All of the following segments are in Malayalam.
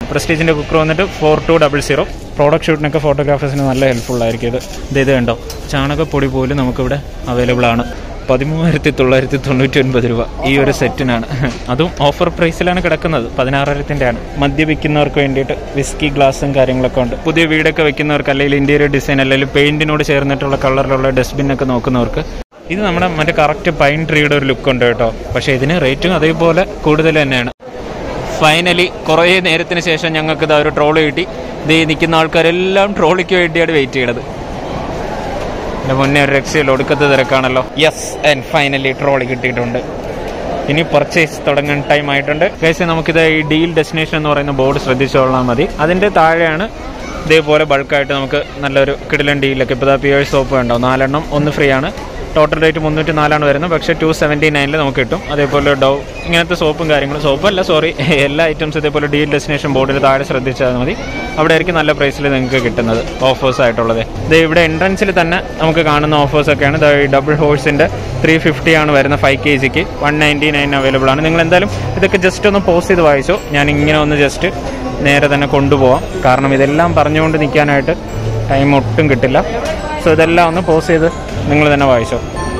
പ്രസ്റ്റീജിൻ്റെ കുക്കർ വന്നിട്ട് four two double zero product ഷൂട്ടിനൊക്കെ ഫോട്ടോഗ്രാഫേഴ്സിന് നല്ല ഹെൽപ്ഫുൾ ആയിരിക്കും ഇത് ഇത് ഇത് കണ്ടോ ചാണകപ്പൊടി പോലും നമുക്കിവിടെ അവൈലബിൾ ആണ് പതിമൂവായിരത്തി തൊള്ളായിരത്തി തൊണ്ണൂറ്റി ഒൻപത് രൂപ ഈ ഒരു സെറ്റിനാണ് അതും ഓഫർ പ്രൈസിലാണ് കിടക്കുന്നത് പതിനാറായിരത്തിൻ്റെ ആണ് മദ്യപിക്കുന്നവർക്ക് വേണ്ടിയിട്ട് വിസ്കി ഗ്ലാസും കാര്യങ്ങളൊക്കെ ഉണ്ട് പുതിയ വീടൊക്കെ വെക്കുന്നവർക്ക് അല്ലെങ്കിൽ ഇന്റീരിയർ ഡിസൈൻ അല്ലെങ്കിൽ പെയിന്റിനോട് ചേർന്നിട്ടുള്ള കളറിലുള്ള ഡസ്റ്റ്ബിൻ ഒക്കെ നോക്കുന്നവർക്ക് ഇത് നമ്മുടെ മറ്റേ കറക്റ്റ് പൈൻ ട്രീയുടെ ഒരു ലുക്ക് ഉണ്ട് കേട്ടോ പക്ഷേ ഇതിന് റേറ്റും അതേപോലെ കൂടുതൽ തന്നെയാണ് ഫൈനലി കുറേ നേരത്തിന് ശേഷം ഞങ്ങൾക്ക് ഇതാ ഒരു ട്രോള് കിട്ടി ഇത് നിൽക്കുന്ന ആൾക്കാരെല്ലാം ട്രോളിക്ക് വേണ്ടിയാണ് വെയിറ്റ് ചെയ്യണത് എൻ്റെ മുന്നേ ഒരു രക്ഷയിൽ ഒടുക്കത്തെ തിരക്കാണല്ലോ യെസ് ആൻഡ് ഫൈനലി ട്രോളി കിട്ടിയിട്ടുണ്ട് ഇനി പർച്ചേസ് തുടങ്ങാൻ ടൈം ആയിട്ടുണ്ട് കേസ് നമുക്കിത് ഈ ഡീൽ ഡെസ്റ്റിനേഷൻ എന്ന് പറയുന്ന ബോർഡ് ശ്രദ്ധിച്ചോളാം മതി അതിൻ്റെ താഴെയാണ് ഇതേപോലെ ബൾക്കായിട്ട് നമുക്ക് നല്ലൊരു കിടിലൻ ഡീലൊക്കെ ഇപ്പോൾ പിയേഴ്സ് സോപ്പ് ഉണ്ടാവും നാലെണ്ണം ഒന്ന് ഫ്രീ ആണ് ടോട്ടൽ റേറ്റ് മുന്നൂറ്റി നാലാണ് വരുന്നത് പക്ഷേ ടു സെവൻറ്റി നയനിൽ നമുക്ക് കിട്ടും അതേപോലെ ഡൗ ഇങ്ങനത്തെ സോപ്പും കാര്യങ്ങളും സോപ്പല്ല സോറി എല്ലാ ഐറ്റംസ് ഇതേപോലെ ഡീൽ ഡെസ്റ്റിനേഷൻ ബോർഡിൽ താഴെ ശ്രദ്ധിച്ചാൽ മതി അവിടെ ആയിരിക്കും നല്ല പ്രൈസിൽ നിങ്ങൾക്ക് കിട്ടുന്നത് ഓഫേഴ്സ് ആയിട്ടുള്ളത് ഇത് ഇവിടെ എൻട്രൻസിൽ തന്നെ നമുക്ക് കാണുന്ന ഓഫേഴ്സ് ഒക്കെയാണ് ദാ ഈ ഡബിൾ ഹോഴ്സിൻ്റെ ത്രീ ഫിഫ്റ്റി ആണ് വരുന്ന ഫൈവ് കെ ജിക്ക് വൺ നയൻറ്റി നയൻ അവൈലബിൾ ആണ് നിങ്ങൾ എന്തായാലും ഇതൊക്കെ ജസ്റ്റ് ഒന്ന് പോസ്റ്റ് ചെയ്ത് വായിച്ചോ ഞാൻ ഇങ്ങനെ ഒന്ന് ജസ്റ്റ് നേരെ തന്നെ കൊണ്ടുപോകാം കാരണം ഇതെല്ലാം പറഞ്ഞുകൊണ്ട് നിൽക്കാനായിട്ട് ടൈം ഒട്ടും കിട്ടില്ല സോ ഇതെല്ലാം ഒന്ന് പോസ്റ്റ് ചെയ്ത് നിങ്ങൾ തന്നെ വായിച്ചോ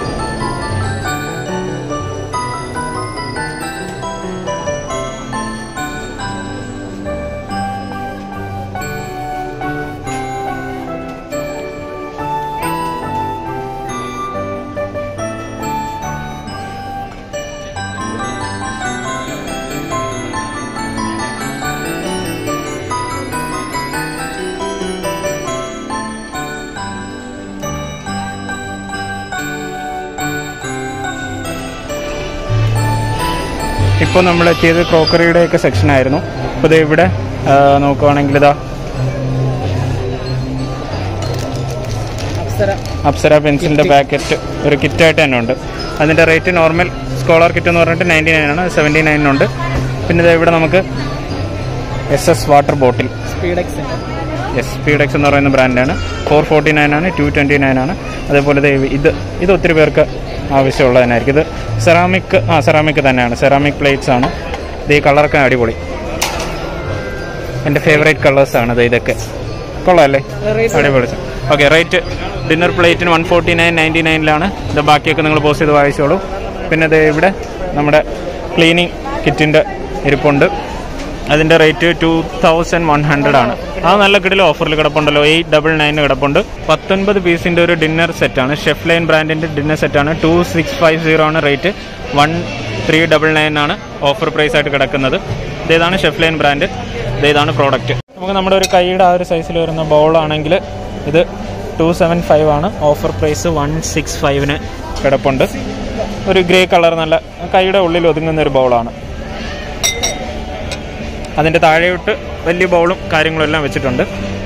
ഇപ്പോൾ നമ്മൾ എത്തിയത് ക്രോക്കറിയുടെ ഒക്കെ സെക്ഷൻ ആയിരുന്നു അപ്പോൾ ഇത് ഇവിടെ ആ, നോക്കുവാണെങ്കിൽ ഇതാ അപ്സര അപ്സര പെൻസിലിൻ്റെ പാക്കറ്റ് ഒരു കിറ്റായിട്ട് തന്നെ ഉണ്ട് അതിൻ്റെ റേറ്റ് നോർമൽ സ്കോളർ കിറ്റ് എന്ന് പറഞ്ഞിട്ട് നയൻറ്റി നയൻ ആണ് സെവൻറ്റി നയനുണ്ട് പിന്നെ ഇത് ഇവിടെ നമുക്ക് S S water bottle speed X S പീഡെക്സ് എന്ന് പറയുന്ന ബ്രാൻഡാണ് ഫോർ ഫോർട്ടി നയൻ ആണ് ടു ട്വൻറ്റി നയൻ ആണ് അതേപോലെ ദേ ഇത് ഇത് ഒത്തിരി പേർക്ക് ആവശ്യമുള്ളതിനായിരിക്കും ഇത് സെറാമിക് ആ സെറാമിക് തന്നെയാണ് സെറാമിക് പ്ലേറ്റ്സ് ആണ് ഇത് ഈ കളറൊക്കെ അടിപൊളി എൻ്റെ ഫേവറേറ്റ് കളേഴ്സാണ് ഇത് ഇതൊക്കെ കൊള്ളാമല്ലേ അടിപൊളി ഓക്കെ റേറ്റ് ഡിന്നർ പ്ലേറ്റിന് വൺ ഫോർട്ടി നയൻ നയൻറ്റി നയനിലാണ് ഇത് ബാക്കിയൊക്കെ നിങ്ങൾ പോസ്റ്റ് ചെയ്ത് വായിച്ചോളൂ പിന്നെ ഇത് ഇവിടെ നമ്മുടെ ക്ലീനിങ് കിറ്റിൻ്റെ ഇരിപ്പുണ്ട് അതിൻ്റെ rate two thousand one hundred ആണ് ആ നല്ല കിടില ഓഫറിൽ കിടപ്പുണ്ടല്ലോ എയ്റ്റ് ഡബിൾ നയൻ കിടപ്പുണ്ട് പത്തൊൻപത് പീസിൻ്റെ ഒരു ഡിന്നർ സെറ്റാണ് ഷെഫ് ലൈൻ ബ്രാൻഡിൻ്റെ ഡിന്നർ സെറ്റാണ് ടു സിക്സ് ഫൈവ് സീറോ ആണ് rate one three double nine ആണ് ഓഫർ പ്രൈസ് ആയിട്ട് കിടക്കുന്നത് ഇതേതാണ് ഷെഫ് ലൈൻ ബ്രാൻഡ് ഇതേതാണ് പ്രോഡക്റ്റ് നമുക്ക് നമ്മുടെ ഒരു കൈയുടെ ആ ഒരു സൈസിൽ വരുന്ന ബൗളാണെങ്കിൽ ഇത് ടു സെവൻ ഫൈവ് ആണ് ഓഫർ പ്രൈസ് വൺ സിക്സ് ഫൈവിന് കിടപ്പുണ്ട് ഒരു ഗ്രേ കളർ നല്ല കൈയുടെ ഉള്ളിൽ ഒതുങ്ങുന്ന ഒരു ബൗളാണ് അതിൻ്റെ താഴെയോട്ട് വലിയ ബൗളും കാര്യങ്ങളും എല്ലാം വെച്ചിട്ടുണ്ട്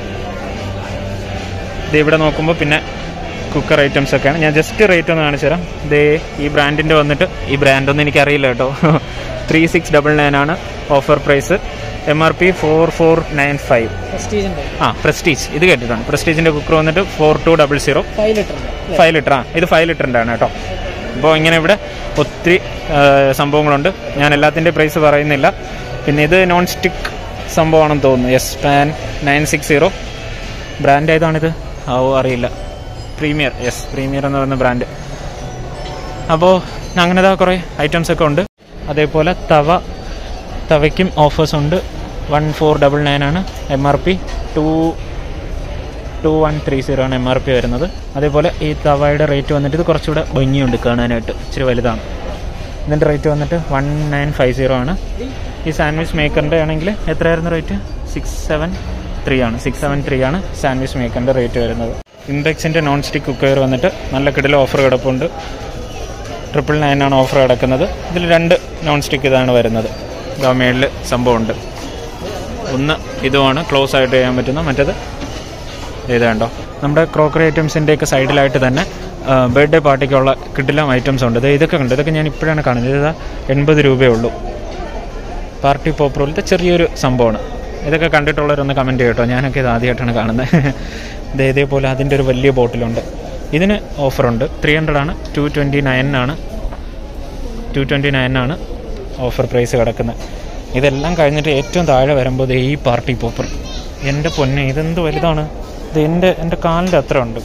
ഇത് ഇവിടെ നോക്കുമ്പോൾ പിന്നെ കുക്കർ ഐറ്റംസ് ഒക്കെയാണ് ഞാൻ ജസ്റ്റ് റേറ്റ് ഒന്ന് കാണിച്ചു തരാം ഇതേ ഈ ബ്രാൻഡിൻ്റെ വന്നിട്ട് ഈ ബ്രാൻഡൊന്നും എനിക്കറിയില്ല കേട്ടോ ത്രീ സിക്സ് ഡബിൾ നയൻ ആണ് offer price M R P four four nine five Prestige ഉണ്ട് ആ പ്രസ്റ്റീജ് ഇത് കേട്ടിട്ടുണ്ട് പ്രസ്റ്റീജിൻ്റെ കുക്കർ വന്നിട്ട് four two double zero five litre ഉണ്ട് ഫൈവ് ലിറ്റർ ആ ഇത് ഫൈവ് ലിറ്ററിൻ്റെ ആണ് കേട്ടോ അപ്പോൾ ഇങ്ങനെ ഇവിടെ ഒത്തിരി ആ, സംഭവങ്ങളുണ്ട് ഞാൻ എല്ലാത്തിൻ്റെ പ്രൈസ് പറയുന്നില്ല പിന്നെ ഇത് നോൺ സ്റ്റിക്ക് സംഭവമാണെന്ന് തോന്നുന്നു yes pan nine six zero brand ഏതാണിത് ഓ അറിയില്ല പ്രീമിയർ യെസ് പ്രീമിയർ എന്ന് പറയുന്ന ബ്രാൻഡ് അപ്പോൾ അങ്ങനെ ഇതാ കുറേ ഐറ്റംസ് ഒക്കെ ഉണ്ട് അതേപോലെ തവ തവയ്ക്കും ഓഫേഴ്സ് ഉണ്ട് വൺ ഫോർ ഡബിൾ നയൻ ആണ് M R P two two one three zero ആണ് എം ആർ പി വരുന്നത് അതേപോലെ ഈ തവയുടെ റേറ്റ് വന്നിട്ട് ഇത് കുറച്ചുകൂടെ ഭംഗിയുണ്ട് കാണാനായിട്ട് ഇച്ചിരി വലുതാണ് ഇതിൻ്റെ റേറ്റ് വന്നിട്ട് വൺ നയൻ ഫൈവ് സീറോ ആണ് ഈ സാൻഡ്വിച്ച് മേക്കറിൻ്റെ ആണെങ്കിൽ എത്രയായിരുന്നു റേറ്റ് സിക്സ് സെവൻ ത്രീ ആണ് സിക്സ് സെവൻ ത്രീ ആണ് സാൻഡ്വിച്ച് മേക്കറിൻ്റെ റേറ്റ് വരുന്നത് ഇംപെക്സിൻ്റെ നോൺ സ്റ്റിക്ക് കുക്കർ വന്നിട്ട് നല്ല കിടില ഓഫർ കിടപ്പുണ്ട് ട്രിപ്പിൾ നയൻ ആണ് ഓഫർ കിടക്കുന്നത് ഇതിൽ രണ്ട് നോൺ സ്റ്റിക്ക് ഇതാണ് വരുന്നത് ഇതാ മേളിൽ സംഭവമുണ്ട് ഒന്ന് ഇതുമാണ് ക്ലോസ് ആയിട്ട് ചെയ്യാൻ പറ്റുന്ന മറ്റേത് ഇത് കണ്ടോ നമ്മുടെ ക്രോക്കറി ഐറ്റംസിൻ്റെ ഒക്കെ സൈഡിലായിട്ട് തന്നെ ബർത്ത്ഡേ പാർട്ടിക്കുള്ള കിടിലം ഐറ്റംസ് ഉണ്ട് ദേ ഇതൊക്കെ ഉണ്ട് ഇതൊക്കെ ഞാൻ ഇപ്പോഴാണ് കാണുന്നത് ഇത് എൺപത് രൂപയേ ഉള്ളൂ പാർട്ടി പോപ്പർ പോലത്തെ ചെറിയൊരു സംഭവമാണ് ഇതൊക്കെ കണ്ടിട്ടുള്ളവരൊന്ന് കമൻറ്റ് ചെയ്യട്ടോ ഞാനൊക്കെ ഇത് ആദ്യമായിട്ടാണ് കാണുന്നത് ഇത് ഇതേപോലെ അതിൻ്റെ ഒരു വലിയ ബോട്ടിലുണ്ട് ഇതിന് ഓഫറുണ്ട് ത്രീ ഹൺഡ്രഡ് ആണ് ടു ട്വൻറ്റി നയനാണ് ടു ട്വൻറ്റി നയനാണ് ഓഫർ പ്രൈസ് കിടക്കുന്നത് ഇതെല്ലാം കഴിഞ്ഞിട്ട് ഏറ്റവും താഴെ വരുമ്പോൾ ദേ ഈ പാർട്ടി പോപ്പർ എൻ്റെ പൊന്നെ ഇതെന്ത് വലുതാണ് ഇത് എൻ്റെ എൻ്റെ കാലിൻ്റെ അത്ര ഉണ്ട്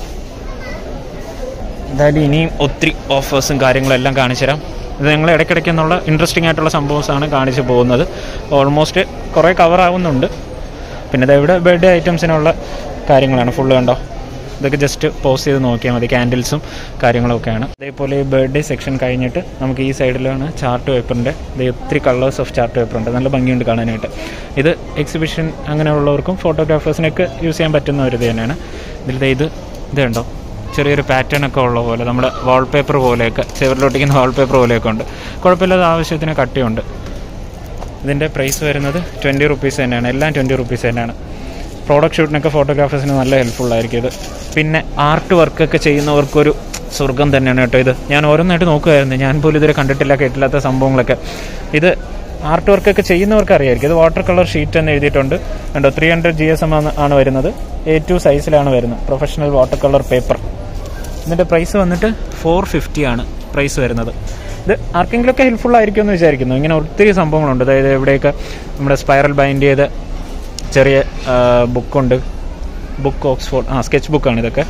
എന്തായാലും ഇനിയും ഒത്തിരി ഓഫേഴ്സും കാര്യങ്ങളും എല്ലാം കാണിച്ചു തരാം ഇത് നിങ്ങൾ ഇടയ്ക്കിടയ്ക്ക് എന്നുള്ള ഇൻട്രസ്റ്റിംഗ് ആയിട്ടുള്ള സംഭവമാണ് കാണിച്ചു പോകുന്നത് ഓൾമോസ്റ്റ് കുറേ കവർ ആവുന്നുണ്ട് പിന്നെ ദാ ഇവിടെ ബർത്ത്ഡേ ഐറ്റംസിനുള്ള കാര്യങ്ങളാണ് ഫുള്ള് കണ്ടോ ഇതൊക്കെ ജസ്റ്റ് പോസ്റ്റ് ചെയ്ത് നോക്കിയാൽ മതി ക്യാൻഡിൽസും കാര്യങ്ങളൊക്കെയാണ് അതേപോലെ ഈ ബർത്ത്ഡേ സെക്ഷൻ കഴിഞ്ഞിട്ട് നമുക്ക് ഈ സൈഡിലാണ് ചാർട്ട് പേപ്പറിൻ്റെ ഇത് ഒത്തിരി കളേഴ്സ് ഓഫ് ചാർട്ട് പേപ്പർ ഉണ്ട് നല്ല ഭംഗിയുണ്ട് കാണാനായിട്ട് ഇത് എക്സിബിഷൻ അങ്ങനെയുള്ളവർക്കും ഫോട്ടോഗ്രാഫേഴ്സിനൊക്കെ യൂസ് ചെയ്യാൻ പറ്റുന്ന ഒരു ഇത് തന്നെയാണ് ഇതിൽ ദേ ഇത് ഇത് കണ്ടോ ചെറിയൊരു പാറ്റേൺ ഒക്കെ ഉള്ള പോലെ നമ്മുടെ വാൾപേപ്പർ പോലെയൊക്കെ ചെവറിലൊട്ടിക്കുന്ന വാൾപേപ്പർ പോലെയൊക്കെ ഉണ്ട് കുഴപ്പമില്ലാത്ത ആവശ്യത്തിന് കട്ടിയുണ്ട് ഇതിൻ്റെ പ്രൈസ് വരുന്നത് ട്വൻറ്റി റുപ്പീസ് തന്നെയാണ് എല്ലാം ട്വൻറ്റി റുപ്പീസ് തന്നെയാണ് പ്രോഡക്റ്റ് ഷൂട്ടിനൊക്കെ ഫോട്ടോഗ്രാഫേഴ്സിന് നല്ല ഹെൽപ്ഫുൾ ആയിരിക്കും ഇത് പിന്നെ ആർട്ട് വർക്കൊക്കെ ചെയ്യുന്നവർക്കൊരു സ്വർഗം തന്നെയാണ് കേട്ടോ ഇത് ഞാൻ ഓരോന്നായിട്ട് നോക്കുമായിരുന്നു ഞാൻ പോലും ഇതുവരെ കണ്ടിട്ടില്ല കേട്ടില്ലാത്ത സംഭവങ്ങളൊക്കെ ഇത് ആർട്ട് വർക്കൊക്കെ ചെയ്യുന്നവർക്ക് അറിയായിരിക്കും ഇത് വാട്ടർ കളർ ഷീറ്റ് എന്ന് എഴുതിയിട്ടുണ്ട് കണ്ടോ three hundred G S M ആണ് വരുന്നത് എ ടു സൈസിലാണ് വരുന്നത് പ്രൊഫഷണൽ വാട്ടർ കളർ പേപ്പർ ഇതിൻ്റെ പ്രൈസ് വന്നിട്ട് ഫോർ ഫിഫ്റ്റി ആണ് പ്രൈസ് വരുന്നത് ഇത് ആർക്കെങ്കിലുമൊക്കെ ഹെൽപ്ഫുൾ ആയിരിക്കും എന്ന് വിചാരിക്കുന്നു ഇങ്ങനെ ഒത്തിരി സംഭവങ്ങളുണ്ട് അതായത് ഇവിടെയൊക്കെ നമ്മുടെ സ്പൈറൽ ബൈൻഡ് ചെയ്ത ചെറിയ ബുക്കുണ്ട് ബുക്ക് ഓക്സ്ഫോർഡ് ആ സ്കെച്ച് ബുക്കാണ് ഇതൊക്കെ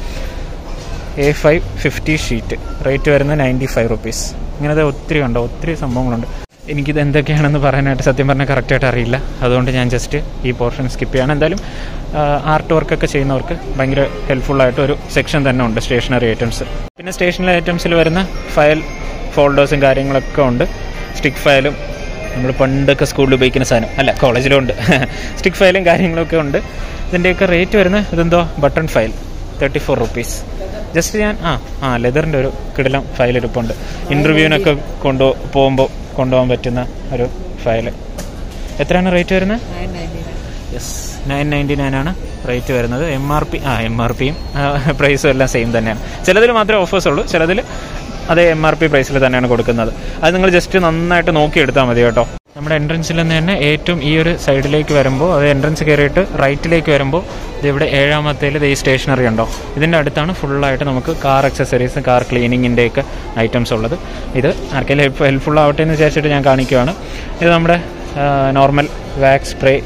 A five fifty sheet rate വരുന്നത് നയൻറ്റി ഫൈവ് റുപ്പീസ് ഇങ്ങനത്തെ ഒത്തിരി ഉണ്ട് ഒത്തിരി സംഭവങ്ങളുണ്ട് എനിക്കിത് എന്തൊക്കെയാണെന്ന് പറയാനായിട്ട് സത്യം പറഞ്ഞാൽ കറക്റ്റായിട്ട് അറിയില്ല അതുകൊണ്ട് ഞാൻ ജസ്റ്റ് ഈ പോർഷൻ സ്കിപ്പ് ചെയ്യാണ് എന്തായാലും ആർട്ട് വർക്കൊക്കെ ചെയ്യുന്നവർക്ക് ഭയങ്കര ഹെൽപ്ഫുള്ളായിട്ട് ഒരു സെക്ഷൻ തന്നെ ഉണ്ട് സ്റ്റേഷനറി ഐറ്റംസ് പിന്നെ സ്റ്റേഷനറി ഐറ്റംസിൽ വരുന്ന ഫയൽ ഫോൾഡേഴ്സും കാര്യങ്ങളൊക്കെ ഉണ്ട് സ്റ്റിക്ക് ഫയലും നമ്മൾ പണ്ടൊക്കെ സ്കൂളിൽ ഉപയോഗിക്കുന്ന സാധനം അല്ല കോളേജിലും ഉണ്ട് സ്റ്റിക്ക് ഫയലും കാര്യങ്ങളൊക്കെ ഉണ്ട് ഇതിൻ്റെയൊക്കെ റേറ്റ് വരുന്നത് ഇതെന്തോ button file thirty four rupees just ഞാൻ ആ ആ ലെതറിൻ്റെ ഒരു കിടിലം ഫയൽ ഇരിപ്പുണ്ട് ഇൻ്റർവ്യൂവിനൊക്കെ കൊണ്ടു പോകുമ്പോൾ കൊണ്ടുപോകാൻ പറ്റുന്ന ഒരു ഫയൽ എത്രയാണ് റേറ്റ് വരുന്നത് യെസ് നയൻ നയൻറ്റി നയൻ ആണ് റേറ്റ് വരുന്നത് എം ആർ പി ആ എം ആർ പിയും പ്രൈസും എല്ലാം സെയിം തന്നെയാണ് ചിലതിൽ മാത്രമേ ഓഫേഴ്സ് ഉള്ളൂ ചിലതിൽ അതേ എം ആർ പി പ്രൈസിൽ തന്നെയാണ് കൊടുക്കുന്നത് അത് നിങ്ങൾ ജസ്റ്റ് നന്നായിട്ട് നോക്കി എടുത്താൽ മതി കേട്ടോ നമ്മുടെ എൻട്രൻസിൽ നിന്ന് തന്നെ ഏറ്റവും ഈ ഒരു സൈഡിലേക്ക് വരുമ്പോൾ അത് എൻട്രൻസ് കയറിയിട്ട് റൈറ്റിലേക്ക് വരുമ്പോൾ ഇത് ഇവിടെ ഏഴാമത്തേൽ ഇത് ഈ സ്റ്റേഷനറി ഉണ്ടോ ഇതിൻ്റെ അടുത്താണ് ഫുള്ളായിട്ട് നമുക്ക് കാർ അക്സസറീസ് കാർ ക്ലീനിങ്ങിൻ്റെയൊക്കെ ഐറ്റംസ് ഉള്ളത് ഇത് ആർക്കെങ്കിലും ഹെൽപ്പ് ഹെൽപ്ഫുൾ ആവട്ടെ എന്ന് വിചാരിച്ചിട്ട് ഞാൻ കാണിക്കുവാണ് ഇത് നമ്മുടെ നോർമൽ വാക്സ് സ്പ്രേ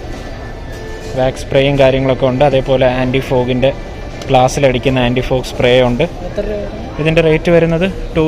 വാക്സ് സ്പ്രേയും കാര്യങ്ങളൊക്കെ ഉണ്ട് അതേപോലെ ആൻറ്റി ഫോഗിൻ്റെ ഗ്ലാസ്സിലടിക്കുന്ന ആൻറ്റി ഫോഗ് സ്പ്രേ ഉണ്ട് ഇതിൻ്റെ റേറ്റ് വരുന്നത് ടു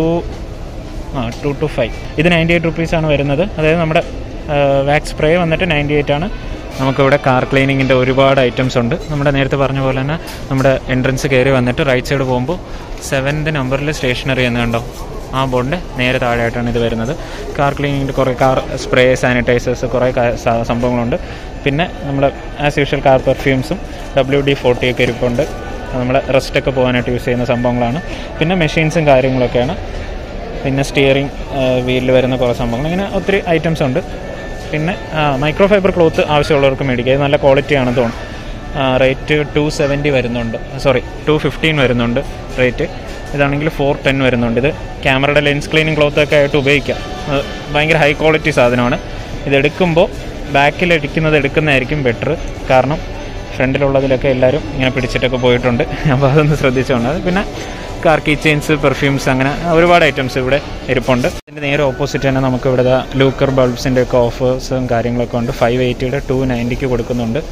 ആ ടു ടു ഫൈവ് ഇത് നയൻറ്റി എയ്റ്റ് റുപ്പീസാണ് വരുന്നത് അതായത് നമ്മുടെ വാക്സ് സ്പ്രേ വന്നിട്ട് നയൻറ്റി എയ്റ്റ് ആണ് നമുക്കിവിടെ കാർ ക്ലീനിങ്ങിൻ്റെ ഒരുപാട് ഐറ്റംസ് ഉണ്ട് നമ്മുടെ നേരത്തെ പറഞ്ഞ പോലെ തന്നെ നമ്മുടെ എൻട്രൻസ് കയറി വന്നിട്ട് റൈറ്റ് സൈഡ് പോകുമ്പോൾ സെവൻത് നമ്പറിൽ സ്റ്റേഷനറി എന്ന് കണ്ടോ ആ ബോർഡിൻ്റെ നേരെ താഴെയായിട്ടാണ് ഇത് വരുന്നത് കാർ ക്ലീനിങ്ങിൻ്റെ കുറേ കാർ സ്പ്രേ സാനിറ്റൈസേഴ്സ് കുറേ കാ- സ- സംഭവങ്ങളുണ്ട് പിന്നെ നമ്മൾ ആസ് യൂഷ്വൽ കാർ പെർഫ്യൂംസും ഡബ്ല്യു ഡി ഫോർട്ടി ഒക്കെ ഇരിപ്പുണ്ട് നമ്മൾ റെസ്റ്റൊക്കെ പോകാനായിട്ട് യൂസ് ചെയ്യുന്ന സംഭവങ്ങളാണ് പിന്നെ മെഷീൻസും കാര്യങ്ങളൊക്കെയാണ് പിന്നെ സ്റ്റിയറിംഗ് വീലിൽ വരുന്ന കുറേ സംഭവങ്ങൾ ഇങ്ങനെ ഒത്തിരി ഐറ്റംസ് ഉണ്ട് പിന്നെ മൈക്രോ ഫൈബർ ക്ലോത്ത് ആവശ്യമുള്ളവർക്ക് മേടിക്കുക ഇത് നല്ല ക്വാളിറ്റി ആണെന്ന് തോന്നുന്നു റേറ്റ് ടു സെവൻറ്റി വരുന്നുണ്ട് സോറി ടു ഫിഫ്റ്റീൻ വരുന്നുണ്ട് റേറ്റ് ഇതാണെങ്കിൽ ഫോർ ടെൻ വരുന്നുണ്ട് ഇത് ക്യാമറയുടെ ലെൻസ് ക്ലീനിങ് ക്ലോത്ത് ഒക്കെ ആയിട്ട് ഉപയോഗിക്കാം അത് ഭയങ്കര ഹൈ ക്വാളിറ്റി സാധനമാണ് ഇത് എടുക്കുമ്പോൾ ബാക്കിൽ അടിക്കുന്നത് എടുക്കുന്നതായിരിക്കും ബെറ്റർ കാരണം ഫ്രണ്ടിലുള്ളതിലൊക്കെ എല്ലാവരും ഇങ്ങനെ പിടിച്ചിട്ടൊക്കെ പോയിട്ടുണ്ട് അപ്പോൾ അതൊന്ന് ശ്രദ്ധിച്ചുകൊണ്ട് പിന്നെ കാർ കീ ചെയിൻസ് പെർഫ്യൂംസ് അങ്ങനെ ഒരുപാട് ഐറ്റംസ് ഇവിടെ ഇരിപ്പുണ്ട് ഇതിൻ്റെ നേരെ ഓപ്പോസിറ്റ് തന്നെ നമുക്ക് ഇവിടെ ദാ ലൂക്കർ ബൾബ്സിൻ്റെ ഒക്കെ ഓഫേഴ്സും കാര്യങ്ങളൊക്കെ ഉണ്ട് ഫൈവ് എയ്റ്റിയുടെ ടു നയൻറ്റിക്ക് കൊടുക്കുന്നുണ്ട്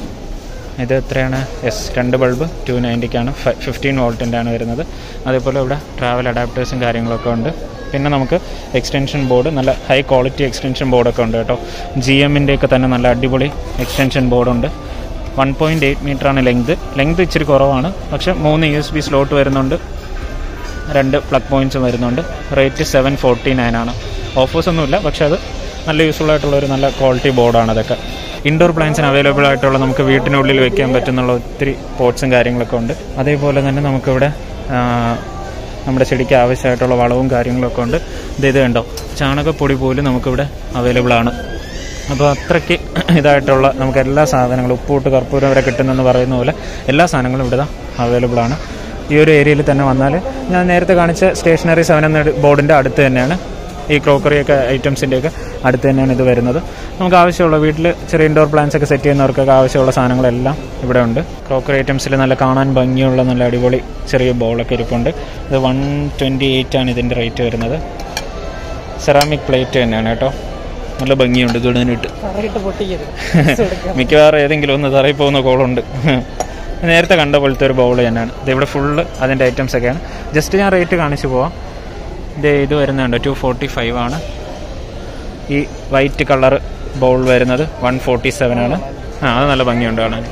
ഇത് എത്രയാണ് എസ് രണ്ട് ബൾബ് ടു നയൻറ്റിക്കാണ് ഫിഫ്റ്റീൻ വോൾട്ടിൻ്റെ ആണ് വരുന്നത് അതേപോലെ ഇവിടെ ട്രാവൽ അഡാപ്റ്റേഴ്സും കാര്യങ്ങളൊക്കെ ഉണ്ട് പിന്നെ നമുക്ക് എക്സ്റ്റൻഷൻ ബോർഡ് നല്ല ഹൈ ക്വാളിറ്റി എക്സ്റ്റൻഷൻ ബോർഡൊക്കെ ഉണ്ട് കേട്ടോ ജി എമ്മിൻ്റെയൊക്കെ തന്നെ നല്ല അടിപൊളി എക്സ്റ്റൻഷൻ ബോർഡുണ്ട് വൺ പോയിൻറ്റ് എയ്റ്റ് മീറ്ററാണ് ലെങ്ത് ലെങ്ത് ഇച്ചിരി കുറവാണ് പക്ഷേ മൂന്ന് യു എസ് ബി സ്ലോട്ട് വരുന്നുണ്ട് രണ്ട് പ്ലഗ് പോയിൻറ്റ്സ് വരുന്നുണ്ട് റേറ്റ് സെവൻ ഫോർട്ടി നയൻ ആണ് ഓഫേഴ്സ് ഒന്നുമില്ല പക്ഷേ അത് നല്ല യൂസ്ഫുൾ ആയിട്ടുള്ള ഒരു നല്ല ക്വാളിറ്റി ബോർഡാണ് അതൊക്കെ ഇൻഡോർ പ്ലാന്റ്സിന് അവൈലബിൾ ആയിട്ടുള്ള നമുക്ക് വീട്ടിനുള്ളിൽ വെക്കാൻ പറ്റുന്നുള്ള ഒത്തിരി പോട്ട്സും കാര്യങ്ങളൊക്കെ ഉണ്ട് അതേപോലെ തന്നെ നമുക്കിവിടെ ആ, നമ്മുടെ ചെടിക്ക് ആവശ്യമായിട്ടുള്ള വളവും കാര്യങ്ങളൊക്കെ ഉണ്ട് ഇത് ഇത് കണ്ടോ ചാണകപ്പൊടി പോലും നമുക്കിവിടെ അവൈലബിൾ ആണ് അപ്പോൾ അത്രയ്ക്ക് ഇതായിട്ടുള്ള നമുക്ക് എല്ലാ സാധനങ്ങളും ഉപ്പൂട്ട് കർപ്പൂരം വരെ കിട്ടുന്നെന്ന് പറയുന്ന പോലെ എല്ലാ സാധനങ്ങളും ഇവിടെ അവൈലബിൾ ആണ് ഈ ഒരു ഏരിയയിൽ തന്നെ വന്നാൽ ഞാൻ നേരത്തെ കാണിച്ച സ്റ്റേഷനറി സെവൻ എന്ന ബോർഡിൻ്റെ അടുത്ത് തന്നെയാണ് ഈ ക്രോക്കറിയൊക്കെ ഐറ്റംസിൻ്റെയൊക്കെ അടുത്ത് തന്നെയാണ് ഇത് വരുന്നത് നമുക്ക് ആവശ്യമുള്ള വീട്ടിൽ ചെറിയ ഇൻഡോർ പ്ലാന്റ്സ് ഒക്കെ സെറ്റ് ചെയ്യുന്നവർക്കൊക്കെ ആവശ്യമുള്ള സാധനങ്ങളെല്ലാം ഇവിടെ ഉണ്ട് ക്രോക്കറി ഐറ്റംസിൽ നല്ല കാണാൻ ഭംഗിയുള്ള നല്ല അടിപൊളി ചെറിയ ബോളൊക്കെ ഇരിപ്പുണ്ട് ഇത് വൺ ട്വൻറ്റി എയ്റ്റ് ആണ് ഇതിൻ്റെ റേറ്റ് വരുന്നത് സെറാമിക് പ്ലേറ്റ് തന്നെയാണ് കേട്ടോ നല്ല ഭംഗിയുണ്ട് കാണാനായിട്ട് കറയിട്ട് പൊട്ടിക്കരുത് മിക്കവാറും ഏതെങ്കിലും ഒന്ന് തറയിൽ പോകുന്ന കോളുണ്ട് നേരത്തെ കണ്ട പോലത്തെ ഒരു ബൗൾ തന്നെയാണ് ഇത് ഇവിടെ ഫുള്ള് അതിൻ്റെ ഐറ്റംസ് ഒക്കെയാണ് ജസ്റ്റ് ഞാൻ റേറ്റ് കാണിച്ചു പോവാം ഇത് ഇത് വരുന്നുണ്ട് ടു ഫോർട്ടി ഫൈവ് ആണ് ഈ വൈറ്റ് കളർ ബൗൾ വരുന്നത് വൺ ഫോർട്ടി സെവൻ ആണ് ആ അത് നല്ല ഭംഗിയുണ്ട് കാണാൻ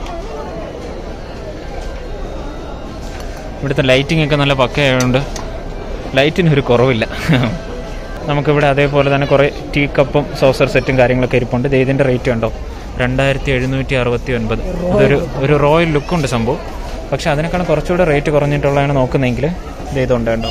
ഇവിടുത്തെ ലൈറ്റിംഗ് ഒക്കെ നല്ല പക്കയായതുകൊണ്ട് ലൈറ്റിന് ഒരു കുറവില്ല നമുക്കിവിടെ അതേപോലെ തന്നെ കുറേ ടീ കപ്പും സോസർ സെറ്റും കാര്യങ്ങളൊക്കെ ഇരിപ്പുണ്ട് ദേ ഇതിൻ്റെ റേറ്റ് ഉണ്ടോ രണ്ടായിരത്തി എഴുന്നൂറ്റി അറുപത്തി ഒൻപത് ഇതൊരു ഒരു റോയൽ ലുക്കുണ്ട് സംഭവം പക്ഷെ അതിനേക്കാളും കുറച്ചുകൂടെ റേറ്റ് കുറഞ്ഞിട്ടുള്ളതാണ് നോക്കുന്നതെങ്കിൽ ഇത് ഇതുണ്ട് കേട്ടോ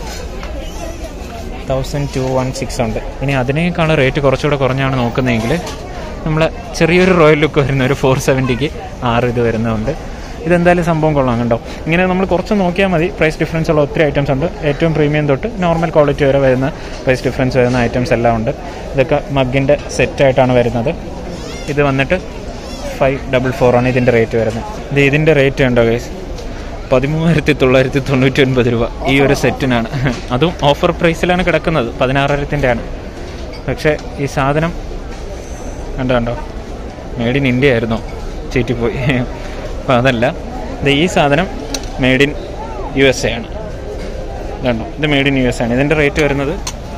തൗസൻഡ് ടു വൺ സിക്സ് ഉണ്ട് ഇനി അതിനേക്കാളും റേറ്റ് കുറച്ചുകൂടെ കുറഞ്ഞാണ് നോക്കുന്നതെങ്കിൽ നമ്മൾ ചെറിയൊരു റോയൽ ലുക്ക് വരുന്ന ഒരു ഫോർ സെവൻറ്റിക്ക് ആറ് ഇത് വരുന്നുണ്ട് ഇതെന്തായാലും സംഭവം കൊള്ളാം കണ്ടോ ഇങ്ങനെ നമ്മൾ കുറച്ച് നോക്കിയാൽ മതി പ്രൈസ് ഡിഫറൻസ് ഉള്ള ഒത്തിരി ഐറ്റംസ് ഉണ്ട് ഏറ്റവും പ്രീമിയം തൊട്ട് നോർമൽ ക്വാളിറ്റി വരെ വരുന്ന പ്രൈസ് ഡിഫറൻസ് വരുന്ന ഐറ്റംസ് എല്ലാം ഉണ്ട് ഇതൊക്കെ മഗിൻ്റെ സെറ്റായിട്ടാണ് വരുന്നത് ഇത് വന്നിട്ട് ഫൈവ് ഡബിൾ ഫോർ ആണ് ഇതിൻ്റെ റേറ്റ് വരുന്നത് ഇത് ഇതിൻ്റെ റേറ്റ് ഉണ്ടോ ഗൈസ് പതിമൂവായിരത്തി തൊള്ളായിരത്തി തൊണ്ണൂറ്റി ഒൻപത് രൂപ ഈ ഒരു സെറ്റിനാണ് അതും ഓഫർ പ്രൈസിലാണ് കിടക്കുന്നത് പതിനാറായിരത്തിൻ്റെ ആണ് പക്ഷേ ഈ സാധനം കണ്ടോ കണ്ടോ മേഡ് ഇൻ ഇന്ത്യ ആയിരുന്നോ ചീറ്റിപ്പോയി അപ്പോൾ അതല്ല ഇത് ഈ സാധനം made in U S A ആണ് കണ്ടോ ഇത് മേഡ് ഇൻ യു എസ് ആണ് ഇതിൻ്റെ റേറ്റ് വരുന്നത്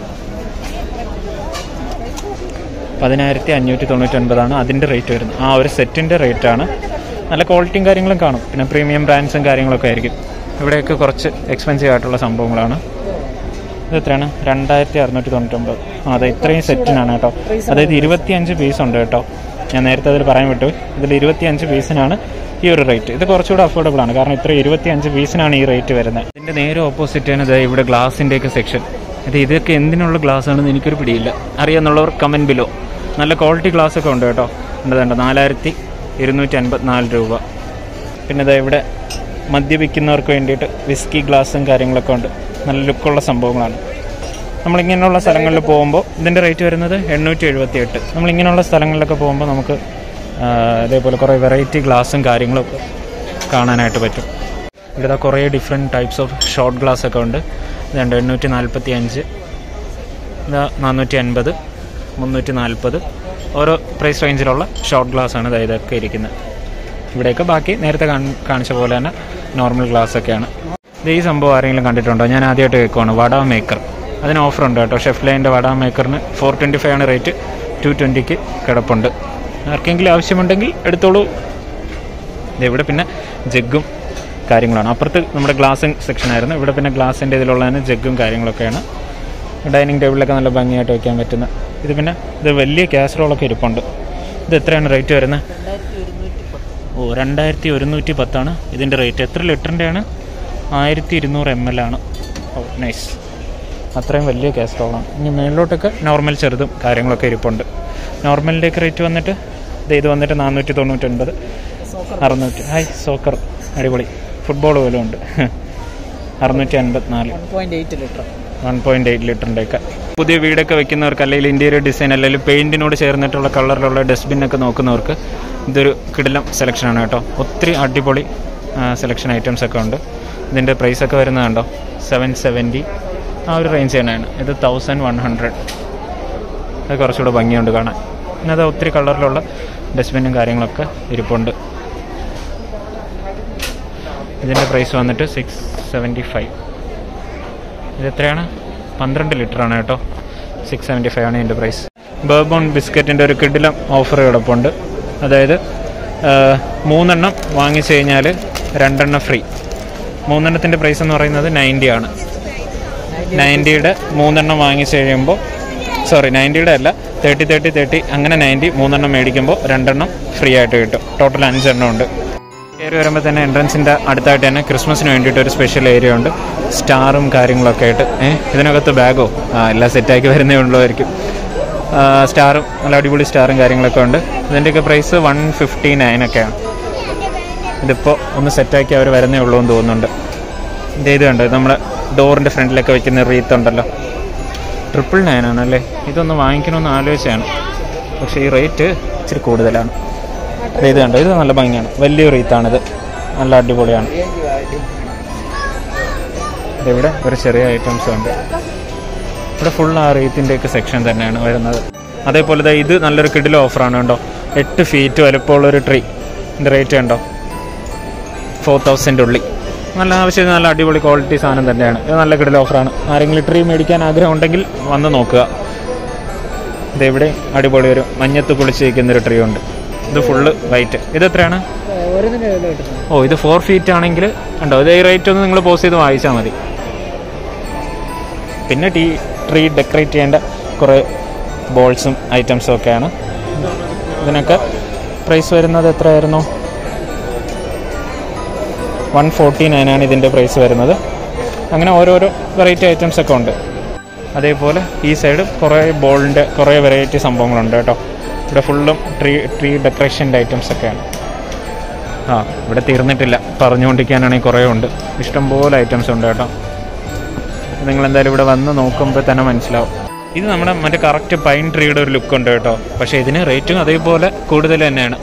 പതിനായിരത്തി അഞ്ഞൂറ്റി തൊണ്ണൂറ്റി ഒൻപതാണ് അതിൻ്റെ റേറ്റ് വരുന്നത് ആ ഒരു സെറ്റിൻ്റെ റേറ്റാണ് നല്ല ക്വാളിറ്റിയും കാര്യങ്ങളും കാണും പിന്നെ പ്രീമിയം ബ്രാൻഡ്സും കാര്യങ്ങളൊക്കെ ആയിരിക്കും ഇവിടെയൊക്കെ കുറച്ച് എക്സ്പെൻസീവ് ആയിട്ടുള്ള സംഭവങ്ങളാണ് ഇത് എത്രയാണ് രണ്ടായിരത്തി അറുന്നൂറ്റി തൊണ്ണൂറ്റൊമ്പത് ആ അതെ ഇത്രയും സെറ്റിനാണ് കേട്ടോ അതായത് ഇരുപത്തിയഞ്ച് പീസ് ഉണ്ട് കേട്ടോ ഞാൻ നേരത്തെ അതിൽ പറയാൻ വിട്ടു ഇതിൽ ഇരുപത്തിയഞ്ച് പീസിനാണ് ഈ ഒരു റേറ്റ് ഇത് കുറച്ചുകൂടെ അഫോർഡബിൾ ആണ് കാരണം ഇത്ര ഇരുപത്തിയഞ്ച് പീസിനാണ് ഈ റേറ്റ് വരുന്നത് ഇതിൻ്റെ നേരെ ഓപ്പോസിറ്റ് ആണ് ഇതാ ഇവിടെ ഗ്ലാസിൻ്റെയൊക്കെ സെക്ഷൻ ഇത് ഇതൊക്കെ എന്തിനുള്ള ഗ്ലാസ് ആണെന്ന് എനിക്കൊരു പിടിയില്ല അറിയാന്നുള്ളവർ കമൻറ്റ് ബിലോ നല്ല ക്വാളിറ്റി ഗ്ലാസ് ഒക്കെ ഉണ്ട് കേട്ടോ ഉണ്ട് നാലായിരത്തി ഇരുന്നൂറ്റി അൻപത്തിനാല് രൂപ പിന്നെ ഇതാ ഇവിടെ മദ്യപിക്കുന്നവർക്ക് വേണ്ടിയിട്ട് വിസ്കി ഗ്ലാസും കാര്യങ്ങളൊക്കെ ഉണ്ട് നല്ല ലുക്കുള്ള സംഭവങ്ങളാണ് നമ്മളിങ്ങനെയുള്ള സ്ഥലങ്ങളിൽ പോകുമ്പോൾ ഇതിൻ്റെ റേറ്റ് വരുന്നത് എണ്ണൂറ്റി എഴുപത്തി എട്ട് നമ്മളിങ്ങനെയുള്ള സ്ഥലങ്ങളിലൊക്കെ പോകുമ്പോൾ നമുക്ക് ആ, ഇതേപോലെ കുറേ വെറൈറ്റി ഗ്ലാസും കാര്യങ്ങളും ഒക്കെ കാണാനായിട്ട് പറ്റും ഇവിടെ കുറേ different types of short glass ഒക്കെ ഉണ്ട് ഇതുണ്ട് എണ്ണൂറ്റി നാൽപ്പത്തി അഞ്ച് ഇതാ നാനൂറ്റി അൻപത് മുന്നൂറ്റി നാൽപ്പത് ഓരോ പ്രൈസ് റേഞ്ചിലുള്ള ഷോർട്ട് ഗ്ലാസ് ആണ് ഇതാ ഇതൊക്കെ ഇരിക്കുന്നത് ഇവിടെയൊക്കെ ബാക്കി നേരത്തെ കാണി- കാണിച്ച പോലെ തന്നെ നോർമൽ ഗ്ലാസ് ഒക്കെയാണ് ഇത് ഈ സംഭവം ആരെങ്കിലും കണ്ടിട്ടുണ്ടോ ഞാൻ ആദ്യമായിട്ട് കേൾക്കുവാണ് വട മേക്കർ അതിന് ഓഫർ ഉണ്ട് കേട്ടോ ഷെഫ് ലൈൻ്റെ വട മേക്കറിന് ഫോർ ട്വൻറ്റി ഫൈവ് ആണ് റേറ്റ് ടു ട്വൻറ്റിക്ക് കിടപ്പുണ്ട് ആർക്കെങ്കിലും ആവശ്യമുണ്ടെങ്കിൽ എടുത്തോളൂ ദേ ഇവിടെ പിന്നെ ജഗ്ഗും കാര്യങ്ങളാണ് അപ്പുറത്ത് നമ്മുടെ ഗ്ലാസിങ് സെക്ഷനായിരുന്നു ഇവിടെ പിന്നെ ഗ്ലാസിൻ്റെ ഇതിലുള്ള തന്നെ ജഗ്ഗും കാര്യങ്ങളൊക്കെയാണ് ഡൈനിങ് ടേബിളിലൊക്കെ നല്ല ഭംഗിയായിട്ട് വയ്ക്കാൻ പറ്റുന്ന ഇത് പിന്നെ ഇത് വലിയ കാസറോളൊക്കെ ഇരിപ്പുണ്ട് ഇത് എത്രയാണ് റേറ്റ് വരുന്നത് ഓ രണ്ടായിരത്തി ഒരുന്നൂറ്റി പത്താണ് ഇതിൻ്റെ റേറ്റ് എത്ര ലിറ്ററിൻ്റെയാണ് ആയിരത്തി ഇരുന്നൂറ് എം എൽ ആണ് ഓ നൈസ് അത്രയും വലിയ കാസറോളാണ് ഇനി മേളിലോട്ടൊക്കെ നോർമൽ ചെറുതും കാര്യങ്ങളൊക്കെ ഇരിപ്പുണ്ട് നോർമലിൻ്റെയൊക്കെ റേറ്റ് വന്നിട്ട് ഇത് ഇത് വന്നിട്ട് നാനൂറ്റി തൊണ്ണൂറ്റൊൻപത് അറുന്നൂറ്റി ഹായ് സോക്കർ അടിപൊളി ഫുട്ബോൾ പോലും ഉണ്ട് അറുന്നൂറ്റി അൻപത്തിനാല് one point eight litre one point eight ലിറ്ററിൻ്റെയൊക്കെ പുതിയ വീടൊക്കെ വെക്കുന്നവർക്ക് അല്ലെങ്കിൽ ഇൻറ്റീരിയർ ഡിസൈൻ അല്ലെങ്കിൽ പെയിൻറ്റിനോട് ചേർന്നിട്ടുള്ള കളറിലുള്ള ഡസ്റ്റ്ബിൻ ഒക്കെ നോക്കുന്നവർക്ക് ഇതൊരു കിടിലം സെലക്ഷനാണ് കേട്ടോ ഒത്തിരി അടിപൊളി സെലക്ഷൻ ഐറ്റംസ് ഒക്കെ ഉണ്ട് ഇതിൻ്റെ പ്രൈസ് ഒക്കെ വരുന്നത് കണ്ടോ സെവൻ സെവൻറ്റി ആ ഒരു റേഞ്ച് തന്നെയാണ് ഇത് തൗസൻഡ് വൺ ഹൺഡ്രഡ് അത് കുറച്ചുകൂടെ ഭംഗിയുണ്ട് കാണാൻ പിന്നെ അത് ഒത്തിരി കളറിലുള്ള ഡസ്റ്റ്ബിന്നും കാര്യങ്ങളൊക്കെ ഇരിപ്പുണ്ട് ഇതിൻ്റെ പ്രൈസ് വന്നിട്ട് സിക്സ് സെവൻറ്റി ഫൈവ് ഇത് എത്രയാണ് പന്ത്രണ്ട് ലിറ്ററാണ് കേട്ടോ സിക്സ് സെവൻറ്റി ഫൈവ് ആണ് ഇതിൻ്റെ പ്രൈസ് ബർബോൺ ബിസ്ക്കറ്റിൻ്റെ ഒരു കിടിലം ഓഫർ കിടപ്പുണ്ട് അതായത് ആ, മൂന്നെണ്ണം വാങ്ങിച്ചു കഴിഞ്ഞാൽ രണ്ടെണ്ണം ഫ്രീ മൂന്നെണ്ണത്തിൻ്റെ പ്രൈസ് എന്ന് പറയുന്നത് നയൻറ്റി ആണ് നയൻറ്റിയുടെ മൂന്നെണ്ണം വാങ്ങിച്ചു കഴിയുമ്പോൾ സോറി നയൻറ്റിയുടെ അല്ല തേർട്ടി തേർട്ടി തേർട്ടി അങ്ങനെ നയൻറ്റി മൂന്നെണ്ണം മേടിക്കുമ്പോൾ രണ്ടെണ്ണം ഫ്രീ ആയിട്ട് കിട്ടും ടോട്ടൽ അഞ്ചെണ്ണം ഉണ്ട് കയറി വരുമ്പോൾ തന്നെ എൻട്രൻസിൻ്റെ അടുത്തായിട്ട് തന്നെ ക്രിസ്മസിന് വേണ്ടിയിട്ട് ഒരു സ്പെഷ്യൽ ഏരിയ ഉണ്ട് സ്റ്റാറും കാര്യങ്ങളൊക്കെ ആയിട്ട് ഏഹ് ഇതിനകത്ത് ബാഗോ ആ എല്ലാം സെറ്റാക്കി വരുന്നേ ഉള്ളൂമായിരിക്കും സ്റ്റാറും നല്ല അടിപൊളി സ്റ്റാറും കാര്യങ്ങളൊക്കെ ഉണ്ട് ഇതിൻ്റെയൊക്കെ പ്രൈസ് വൺ ഫിഫ്റ്റി നയൻ ഒക്കെയാണ് ഇതിപ്പോൾ ഒന്ന് സെറ്റാക്കി അവർ വരുന്നേ ഉള്ളൂ എന്ന് തോന്നുന്നുണ്ട് ഇത് ഇത് കണ്ടോ ഇത് നമ്മുടെ ഡോറിൻ്റെ ഫ്രണ്ടിലൊക്കെ വെക്കുന്ന റീത്ത് ഉണ്ടല്ലോ ട്രിപ്പിൾ നയൻ ആണല്ലേ ഇതൊന്ന് വാങ്ങിക്കണമെന്ന് ആലോചിച്ചാണ് പക്ഷേ ഈ റേറ്റ് ഇച്ചിരി കൂടുതലാണ് ദേ ഇത് കണ്ടോ ഇത് നല്ല ഭംഗിയാണ് വലിയ റീത്താണിത് നല്ല അടിപൊളിയാണ് ഇതിവിടെ ഒരു ചെറിയ ഐറ്റംസ് ഉണ്ട് ഇവിടെ ഫുൾ ആ റീത്തിൻ്റെയൊക്കെ സെക്ഷൻ തന്നെയാണ് വരുന്നത് അതേപോലെ ദേ ഇത് നല്ലൊരു കിടില ഓഫറാണ് കേട്ടോ എട്ട് ഫീറ്റ് വലുപ്പമുള്ളൊരു ട്രീ ഇതിൻ്റെ റേറ്റ് കണ്ടോ ഫോർ തൗസൻഡ് ഉള്ളി നല്ല ആവശ്യത്തിന് നല്ല അടിപൊളി ക്വാളിറ്റി സാധനം തന്നെയാണ് ഇത് നല്ല കിടില ഓഫറാണ് ആരെങ്കിലും ട്രീ മേടിക്കാൻ ആഗ്രഹം ഉണ്ടെങ്കിൽ വന്ന് നോക്കുക ഇതെവിടെ അടിപൊളി ഒരു മഞ്ഞത്ത് കുളിച്ചിരിക്കുന്ന ഒരു ട്രീ ഉണ്ട് ഇത് ഫുള്ള് വൈറ്റ് ഇത് എത്രയാണ് ഓരോന്നിന്റെ വില കിട്ടുന്നത് ഓ ഇത് ഫോർ ഫീറ്റ് ആണെങ്കിൽ ഉണ്ടോ ഇത് ഈ റേറ്റ് ഒന്ന് നിങ്ങൾ പോസ് ചെയ്ത് വായിച്ചാൽ മതി പിന്നെ ടീ ട്രീ ഡെക്കറേറ്റ് ചെയ്യേണ്ട കുറേ ബോൾസും ഐറ്റംസും ഒക്കെയാണ് ഇതിനൊക്കെ പ്രൈസ് വരുന്നത് എത്രയായിരുന്നു വൺ ഫോർട്ടി നയനാണ് ഇതിൻ്റെ പ്രൈസ് വരുന്നത് അങ്ങനെ ഓരോരോ വെറൈറ്റി ഐറ്റംസ് ഒക്കെ ഉണ്ട് അതേപോലെ ഈ സൈഡ് കുറേ ബോളിൻ്റെ കുറേ വെറൈറ്റി സംഭവങ്ങളുണ്ട് കേട്ടോ ഇവിടെ ഫുള്ളും ട്രീ ട്രീ ഡെക്കറേഷൻ്റെ ഐറ്റംസ് ഒക്കെയാണ് ആ ഇവിടെ തീർന്നിട്ടില്ല പറഞ്ഞുകൊണ്ടിരിക്കാനാണെങ്കിൽ കുറേ ഉണ്ട് ഇഷ്ടംപോലെ ഐറ്റംസ് ഉണ്ട് കേട്ടോ നിങ്ങൾ എന്തായാലും ഇവിടെ വന്ന് നോക്കുമ്പോൾ തന്നെ മനസ്സിലാവും ഇത് നമ്മുടെ മറ്റേ കറക്റ്റ് പൈൻ ട്രീയുടെ ഒരു ലുക്ക് ഉണ്ട് കേട്ടോ പക്ഷേ ഇതിന് റേറ്റും അതേപോലെ കൂടുതൽ തന്നെയാണ്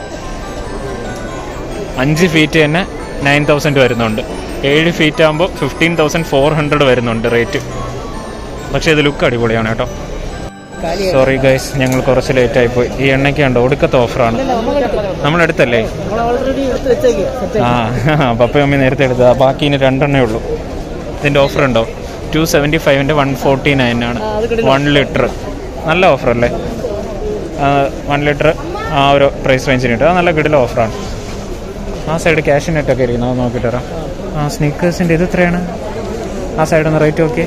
അഞ്ച് ഫീറ്റ് തന്നെ നയൻ തൗസൻഡ് വരുന്നുണ്ട് ഏഴ് ഫീറ്റ് ആകുമ്പോൾ ഫിഫ്റ്റീൻ തൗസൻഡ് ഫോർ ഹൺഡ്രഡ് വരുന്നുണ്ട് റേറ്റ് പക്ഷേ ഇത് ലുക്ക് അടിപൊളിയാണ് കേട്ടോ കാലിയായി സോറി ഗൈസ് ഞങ്ങൾ കുറച്ച് ലേറ്റ് ആയിപ്പോയി ഈ എണ്ണയ്ക്ക് ഉണ്ട് ഒടുക്കത്തെ ഓഫറാണ് നമ്മളെടുത്തല്ലേ നമ്മൾ ഓൾറെഡി എടുത്ത് വെച്ചേക്ക് സെറ്റ് ആ പപ്പയും അമ്മയും നേരത്തെ എടുത്തതാ ബാക്കി ഇനി രണ്ടെണ്ണേ ഉള്ളൂ ഇതിൻ്റെ ഓഫർ ഉണ്ടോ ടു സെവൻറ്റി ഫൈവിൻ്റെ വൺ ഫോർട്ടി നയൻ ആണ് ആ, അത് കിടിലം. വൺ ലിറ്റർ നല്ല ഓഫർ അല്ലേ വൺ ലിറ്റർ ആ ഒരു പ്രൈസ് റേഞ്ചിന് കിട്ടും അത് നല്ല കിടില ഓഫറാണ് ആ സൈഡ് ക്യാഷ് നെറ്റൊക്കെ ഇരിക്കുന്നു അത് നോക്കിയിട്ട് വരാം ആ സ്നീക്കേഴ്സിൻ്റെ ഇത് എത്രയാണ് ആ സൈഡ് ഒന്ന് റേറ്റ് നോക്കി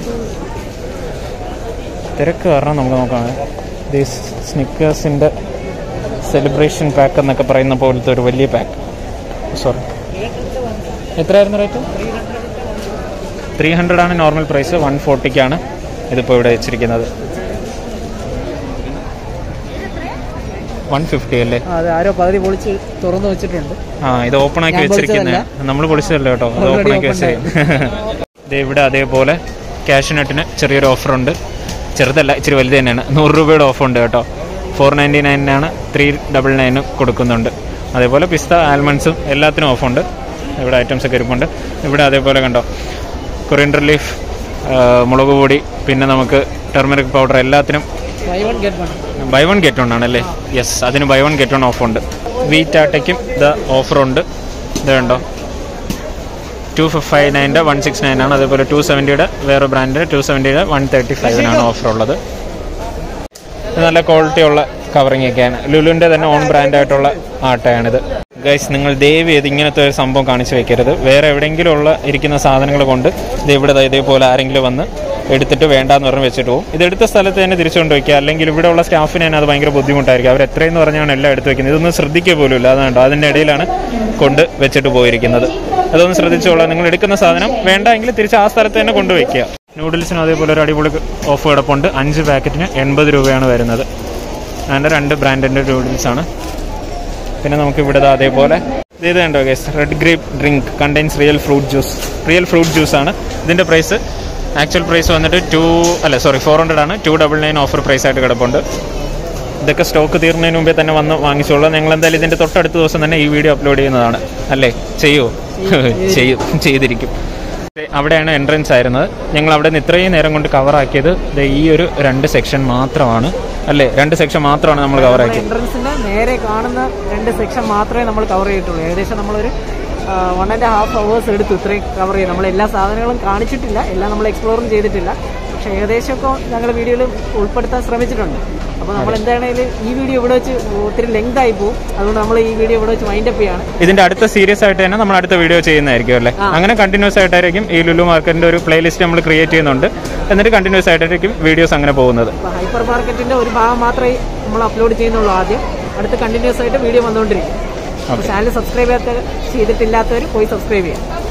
തിരക്ക് കാരണം നമുക്ക് നോക്കാം ഇത് സ്നിക്കേഴ്സിൻ്റെ സെലിബ്രേഷൻ പാക്ക് എന്നൊക്കെ പറയുന്ന പോലത്തെ ഒരു വലിയ പാക്ക് സോറി എത്രയായിരുന്നു റേറ്റ് ത്രീ ഹൺഡ്രഡ് ആണ് നോർമൽ പ്രൈസ് വൺ ഫോർട്ടിക്കാണ് ഇതിപ്പോൾ ഇവിടെ വെച്ചിരിക്കുന്നത് വൺ ഫിഫ്റ്റി അല്ലേ അത് ആരോ പകുതി പൊളിച്ച് തുറന്നു വെച്ചിട്ടുണ്ട് ആ ഇത് ഓപ്പൺ ആക്കി ഞാൻ വെച്ചിരിക്കുന്നത് നമ്മൾ പൊളിച്ചതല്ല കേട്ടോ അത് Already ഓപ്പൺ ആക്കി opened വെച്ചത് ഇത് ഇവിടെ അതേപോലെ ക്യാഷ് നെറ്റിന് ചെറിയൊരു ഓഫർ ഉണ്ട് ചെറുതല്ല ഇച്ചിരി വലുത് തന്നെയാണ് നൂറ് രൂപയുടെ ഓഫ് ഉണ്ട് കേട്ടോ ഫോർ നയൻറ്റി നയനിനാണ് ത്രീ ഡബിൾ നയനും കൊടുക്കുന്നുണ്ട് അതേപോലെ പിസ്ത ആൽമണ്ട്സും എല്ലാത്തിനും ഓഫുണ്ട് ഇവിടെ ഐറ്റംസ് ഒക്കെ ഇരിപ്പുണ്ട് ഇവിടെ അതേപോലെ കണ്ടോ കൊറിയൻഡർ ലീഫ് മുളക് പൊടി പിന്നെ നമുക്ക് ടെർമറിക് പൗഡർ എല്ലാത്തിനും buy one get one buy one get one ആണല്ലേ യെസ് അതിന് buy one get one off ഉണ്ട് വീറ്റാട്ടയ്ക്കും ഇത് ഓഫറുണ്ട് ഇത് കണ്ടോ ടു ഫൈവ് നയൻ്റെ വൺ സിക്സ് നയൻ ആണ് അതേപോലെ ടു സെവൻറ്റിയുടെ വേറെ ബ്രാൻഡ് ടു സെവൻറ്റിയുടെ വൺ തേർട്ടി ഫൈവിനാണ് ഓഫർ ഉള്ളത് ഇത് നല്ല ക്വാളിറ്റി ഉള്ള കവറിങ് ഒക്കെയാണ് ലുലുവിൻ്റെ തന്നെ ഓൺ ബ്രാൻഡായിട്ടുള്ള ആട്ടയാണിത് ഗൈസ് നിങ്ങൾ ദയവ് ചെയ്ത് ഇങ്ങനത്തെ ഒരു സംഭവം കാണിച്ചു വെക്കരുത് വേറെ എവിടെയെങ്കിലും ഉള്ള ഇരിക്കുന്ന സാധനങ്ങൾ കൊണ്ട് ഇത് ഇവിടെ ദാ ഇതേപോലെ ആരെങ്കിലും വന്ന് എടുത്തിട്ട് വേണ്ടാന്ന് പറഞ്ഞ് വെച്ചിട്ട് പോകും ഇത് എടുത്ത സ്ഥലത്ത് തന്നെ തിരിച്ചുകൊണ്ട് വയ്ക്കുക അല്ലെങ്കിൽ ഇവിടെ ഉള്ള സ്റ്റാഫിന് തന്നെ അത് ഭയങ്കര ബുദ്ധിമുട്ടായിരിക്കും അവർ എത്രയെന്ന് പറഞ്ഞാണ് എല്ലാം എടുത്ത് വെക്കുന്നത് ഇതൊന്നും ശ്രദ്ധിക്കുക പോലും ഇല്ല അതാണ് അതിൻ്റെ ഇടയിലാണ് കൊണ്ട് വെച്ചിട്ട് പോയിരിക്കുന്നത് അതൊന്ന് ശ്രദ്ധിച്ചോളാം നിങ്ങൾ എടുക്കുന്ന സാധനം വേണ്ടെങ്കിൽ തിരിച്ച് ആ സ്ഥലത്ത് തന്നെ കൊണ്ടുവയ്ക്കുക നൂഡിൽസിന് അതേപോലെ ഒരു അടിപൊളി ഓഫ് കിടപ്പുണ്ട് അഞ്ച് പാക്കറ്റിന് എൺപത് രൂപയാണ് വരുന്നത് അതിൻ്റെ രണ്ട് ബ്രാൻഡിൻ്റെ നൂഡിൽസ് ആണ് പിന്നെ നമുക്ക് ഇവിടെ ദാ അതേപോലെ ഇത് ഇത് കണ്ടോ ഗേസ് red grape drink contains real fruit juice real fruit juice ആണ് ഇതിൻ്റെ പ്രൈസ് ആക്ച്വൽ പ്രൈസ് വന്നിട്ട് ടു അല്ല സോറി ഫോർ ഹൺഡ്രഡ് ആണ് two double nine offer price ആയിട്ട് കിടപ്പുണ്ട് ഇതൊക്കെ സ്റ്റോക്ക് തീർന്നതിന് മുമ്പേ തന്നെ വന്ന് വാങ്ങിച്ചോളൂ ഞങ്ങൾ എന്തായാലും ഇതിൻ്റെ തൊട്ടടുത്ത ദിവസം തന്നെ ഈ വീഡിയോ അപ്ലോഡ് ചെയ്യുന്നതാണ് അല്ലേ ചെയ്യുമോ ചെയ്യും ചെയ്തിരിക്കും ദേ, അവിടെയാണ് എൻട്രൻസ് ആയിരുന്നത് ഞങ്ങൾ അവിടെ നിന്ന് ഇത്രയും നേരം കൊണ്ട് കവർ ആക്കിയത് ദേ ഈ ഒരു രണ്ട് സെക്ഷൻ മാത്രമാണ് അല്ലേ രണ്ട് സെക്ഷൻ മാത്രമാണ് നമ്മൾ കവർ ആക്കിയത് എൻട്രൻസിന്റെ നേരെ കാണുന്ന രണ്ട് സെക്ഷൻ മാത്രമേ നമ്മൾ കവർ ചെയ്തിട്ടുള്ളൂ ഏകദേശം നമ്മളൊരു വൺ ആൻഡ് ഹാഫ് അവേഴ്സ് എടുത്തു ഇത്രയും കവർ ചെയ്ത് നമ്മൾ എല്ലാ സാധനങ്ങളും കാണിച്ചിട്ടില്ല എല്ലാം നമ്മൾ എക്സ്പ്ലോറും ചെയ്തിട്ടില്ല പക്ഷെ ഏകദേശമൊക്കെ ഞങ്ങൾ വീഡിയോയിൽ ഉൾപ്പെടുത്താൻ ശ്രമിച്ചിട്ടുണ്ട് അപ്പോൾ നമ്മൾ എന്താണെങ്കിലും ഈ വീഡിയോ ഇവിടെ വെച്ച് ഒത്തിരി ലെങ്ത് ആയി പോകും അതുകൊണ്ട് നമ്മൾ ഈ വീഡിയോ ഇവിടെ വെച്ച് വൈൻഡപ്പ് ചെയ്യാണ് ഇതിന്റെ അടുത്ത സീരിയസ് ആയിട്ട് തന്നെ നമ്മൾ അടുത്ത വീഡിയോ ചെയ്യുന്നതായിരിക്കും അല്ലേ അങ്ങനെ കണ്ടിന്യൂസ് ആയിട്ടായിരിക്കും ഈ ലുലു മാർക്കറ്റിന്റെ ഒരു പ്ലേലിസ്റ്റ് നമ്മൾ ക്രിയേറ്റ് ചെയ്യുന്നുണ്ട് എന്നിട്ട് കണ്ടിന്യൂസ് ആയിട്ടായിരിക്കും വീഡിയോസ് അങ്ങനെ പോകുന്നത് അപ്പോൾ ഹൈപ്പർ മാർക്കറ്റിന്റെ ഒരു ഭാഗം മാത്രമേ നമ്മൾ അപ്ലോഡ് ചെയ്യുന്നുള്ളൂ ആദ്യം അടുത്ത് കണ്ടിന്യൂസ് ആയിട്ട് വീഡിയോ വന്നുകൊണ്ടിരിക്കും അപ്പോൾ ചാനൽ സബ്സ്ക്രൈബ് ചെയ്യാത്ത ചെയ്തിട്ടില്ലാത്തവർ പോയി സബ്സ്ക്രൈബ് ചെയ്യാം